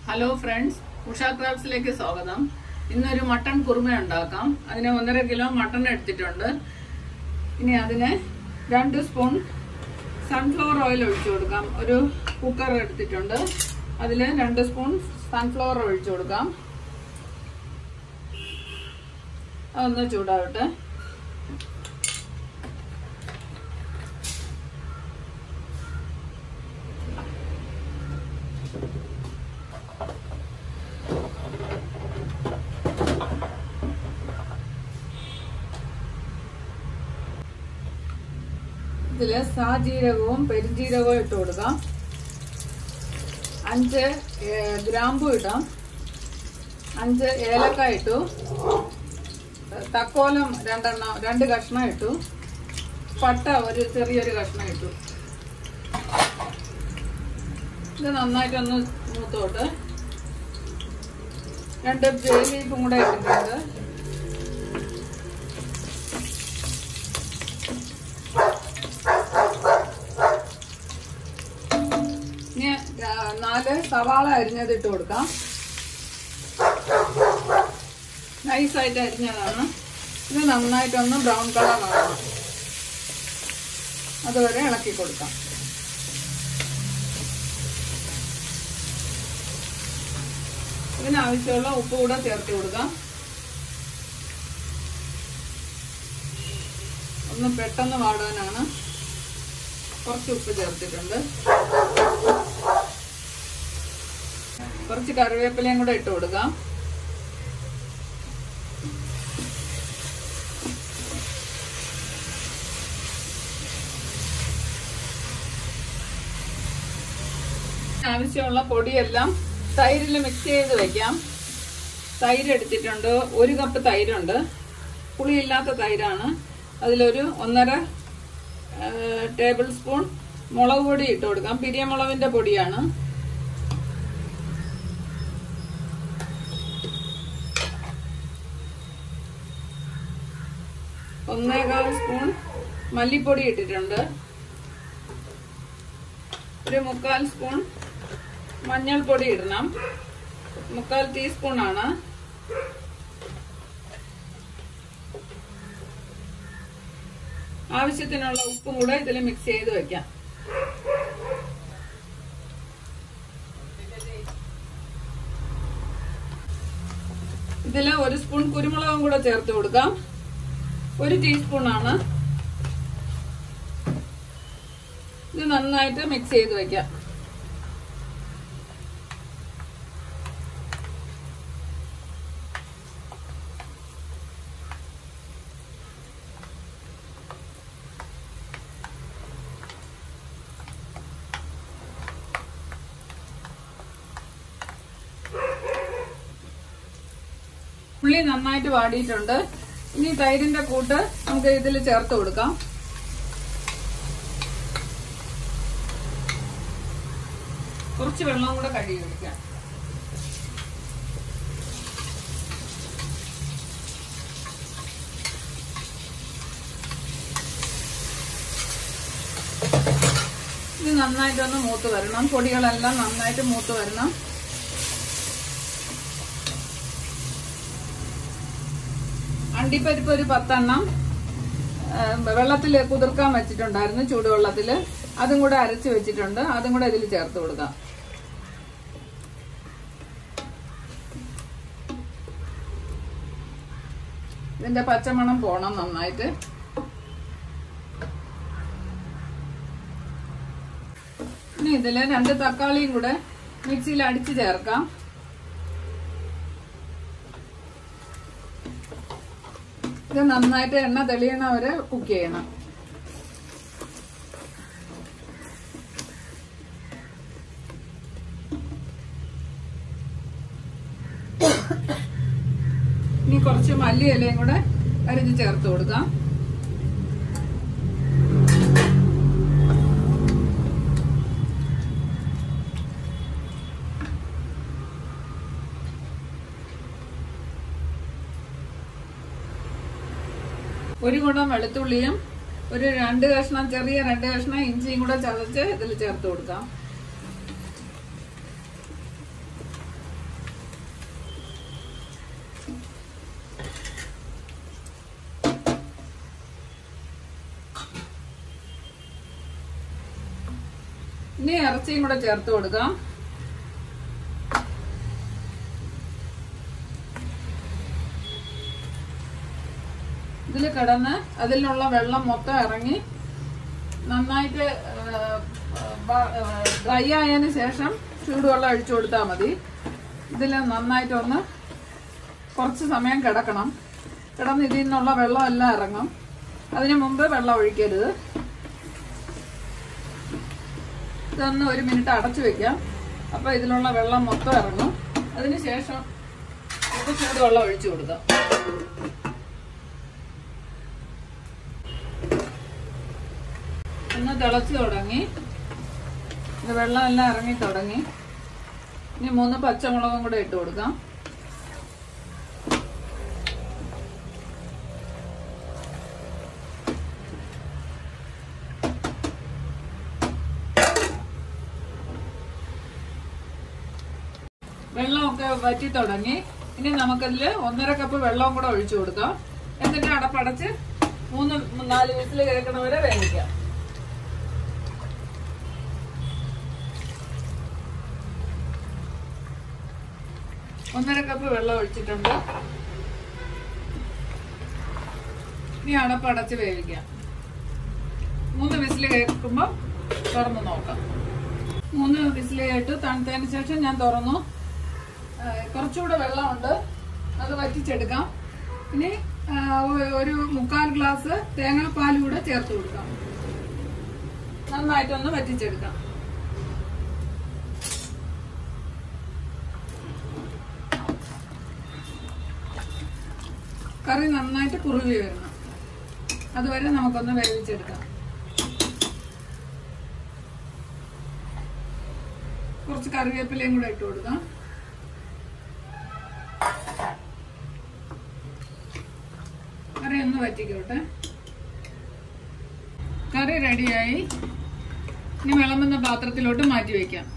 hello friends Usha ക്രാബ്സിലേക്ക് സ്വാഗതം ഇന്നൊരു mutton kurma ഉണ്ടാക്കാം അതിന് ഒന്നര കിലോ മട്ടൺ എടുത്തിട്ടുണ്ട് ഇനി അതിന് രണ്ട് സ്പൂൺ സൺഫ്ലവർ ഓയിൽ ഒഴിച്ചു കൊടുക്കാം ഒരു കുക്കർ എടുത്തിട്ടുണ്ട് അതിൽ രണ്ട് സ്പൂൺ സൺഫ്ലവർ ഒഴിച്ചു കൊടുക്കാം അതൊന്ന് ചൂടാവട്ടെ ഇതില് സാജീരകവും പെരുംജീരകവും ഇട്ട് കൊടുക്കാം അഞ്ച് ഏ- ഗ്രാമ്പു ഇടാം അഞ്ച് ഏലക്ക ഇട്ടു തക്കോലം രണ്ടെണ്ണം രണ്ട് കഷ്ണം ഇട്ടു പട്ട ഒരു ചെറിയൊരു കഷ്ണം ഇട്ടു ഇത് നന്നായിട്ടൊന്ന് മൂത്തോട്ട് രണ്ട് ബേ ലീഫും കൂടെ ഇട്ടിട്ടുണ്ട് ഇനി ആ, നാല് സവാള അരിഞ്ഞത് ഇട്ട് കൊടുക്കാം നൈസായിട്ട് അരിഞ്ഞതാണ് ഇത് നന്നായിട്ടൊന്ന് ബ്രൗൺ കളർ ആവണം അതുവരെ ഇളക്കി കൊടുക്കാം ഇതിനാവശ്യമുള്ള ഉപ്പ് കൂടെ ചേർത്ത് കൊടുക്കാം ഒന്ന് പെട്ടെന്ന് വാടാനാണ് കുറച്ച് ഉപ്പ് ചേർത്തിട്ടുണ്ട് കുറച്ച് കറിവേപ്പിലയും കൂടെ ഇട്ട് കൊടുക്കാം ആവശ്യമുള്ള പൊടിയെല്ലാം തൈരിൽ മിക്സ് ചെയ്ത് വെക്കാം തൈര് എടുത്തിട്ടുണ്ട് ഒരു കപ്പ് തൈരുണ്ട് പുളിയില്ലാത്ത തൈരാണ് അതിലൊരു ഒന്നര ടേബിൾ സ്പൂൺ മുളക് പൊടി ഇട്ട് കൊടുക്കാം പിരിയമുളകിന്റെ പൊടിയാണ് ഒന്നേകാൽ സ്പൂൺ മല്ലിപ്പൊടി ഇട്ടിട്ടുണ്ട് ഒരു മുക്കാൽ സ്പൂൺ മഞ്ഞൾപ്പൊടി ഇടണം മുക്കാൽ ടീസ്പൂൺ ആണ് ആവശ്യത്തിനുള്ള ഉപ്പും കൂടെ ഇതിൽ മിക്സ് ചെയ്ത് വെക്കാം ഇതിൽ ഒരു സ്പൂൺ കുരുമുളകും കൂടെ ചേർത്ത് കൊടുക്കാം ഒരു ടീസ്പൂൺ ആണ് ഇത് നന്നായിട്ട് മിക്സ് ചെയ്ത് വെക്കാം ഉള്ളി നന്നായിട്ട് വാടിയിട്ടുണ്ട് ഇനി തൈരിന്റെ കൂട്ട് നമുക്ക് ഇതിൽ ചേർത്ത് കൊടുക്കാം കുറച്ച് വെള്ളം കൂടെ കഴുകി എടുക്കാം ഇത് നന്നായിട്ടൊന്ന് മൂത്ത് വരണം പൊടികളെല്ലാം നന്നായിട്ട് മൂത്ത് വരണം അണ്ടിപ്പരിപ്പ് ഒരു പത്തെണ്ണം വെള്ളത്തിൽ കുതിർക്കാൻ വെച്ചിട്ടുണ്ടായിരുന്നു ചൂടുവെള്ളത്തിൽ അതും കൂടെ അരച്ച് വെച്ചിട്ടുണ്ട് അതും കൂടെ ഇതിൽ ചേർത്ത് കൊടുക്കാം ഇതിന്റെ പച്ചമണം പോണം നന്നായിട്ട് ഇനി ഇതില് രണ്ട് തക്കാളിയും കൂടെ മിക്സിയിൽ അടിച്ച് ചേർക്കാം ഇത് നന്നായിട്ട് എണ്ണ തെളിയണ വരെ കുക്ക് ചെയ്യണം ഇനി കുറച്ച് മല്ലി ഇലയും കൂടെ അരിഞ്ഞ് ചേർത്ത് കൊടുക്കാം ഒരു കുടം വെളുത്തുള്ളിയും ഒരു രണ്ട് കഷ്ണം ചെറിയ രണ്ട് കഷ്ണം ഇഞ്ചിയും കൂടെ ചതച്ച് ഇതിൽ ചേർത്ത് കൊടുക്കാം ഇനി ഇറച്ചിയും കൂടെ ചേർത്ത് കൊടുക്കാം ഇതിൽ കിടന്ന് അതിലുള്ള വെള്ളം മൊത്തം ഇറങ്ങി നന്നായിട്ട് ഡ്രൈ ആയതിന് ശേഷം ചൂടുവെള്ളം ഒഴിച്ചു കൊടുത്താൽ മതി ഇതിൽ നന്നായിട്ടൊന്ന് കുറച്ച് സമയം കിടക്കണം കിടന്ന് ഇതിൽ നിന്നുള്ള വെള്ളം എല്ലാം ഇറങ്ങും അതിന് മുമ്പ് വെള്ളം ഒഴിക്കരുത് ഇതൊന്ന് ഒരു മിനിറ്റ് അടച്ചു വെക്കാം അപ്പോൾ ഇതിലുള്ള വെള്ളം മൊത്തം ഇറങ്ങും അതിന് ശേഷം ഇത് ചൂടുവെള്ളം ഒഴിച്ചു കൊടുക്കാം ഒന്ന് തിളച്ച് തുടങ്ങി ഇത് വെള്ളം എല്ലാം ഇറങ്ങി തുടങ്ങി ഇനി മൂന്ന് പച്ചമുളകും കൂടെ ഇട്ട് കൊടുക്കാം വെള്ളമൊക്കെ വറ്റി തുടങ്ങി ഇനി നമുക്കതിൽ ഒന്നര കപ്പ് വെള്ളവും കൂടെ ഒഴിച്ചു കൊടുക്കാം എന്നിട്ട് അടപ്പടച്ച് മൂന്ന് നാല് വിസിൽ കേൾക്കണവരെ വേവിക്കാം ഒന്നര കപ്പ് വെള്ളം ഒഴിച്ചിട്ടുണ്ട് ഇനി അടപ്പടച്ച് വേവിക്കാം മൂന്ന് വിസിൽ കേൾക്കുമ്പോൾ തുറന്ന് നോക്കാം മൂന്ന് വിസിൽ കേട്ട് തണുത്തതിന് ശേഷം ഞാൻ തുറന്നു ആ, കുറച്ചുകൂടെ വെള്ളമുണ്ട് അത് വറ്റിച്ചെടുക്കാം ഇനി ആ, ഒ- ഒരു മുക്കാൽ ഗ്ലാസ് തേങ്ങാപ്പാൽ കൂടെ ചേർത്ത് കൊടുക്കാം നന്നായിട്ടൊന്ന് വറ്റിച്ചെടുക്കാം കറി നന്നായിട്ട് കുറുകി വരണം അതുവരെ നമുക്കൊന്ന് വേവിച്ചെടുക്കാം കുറച്ച് കറിവേപ്പിലയും കൂടെ ഇട്ട് കൊടുക്കാം കറി ഒന്ന് വറ്റിക്കോട്ടെ കറി റെഡിയായി ഇനി വിളമ്പുന്ന പാത്രത്തിലോട്ട് മാറ്റി വയ്ക്കാം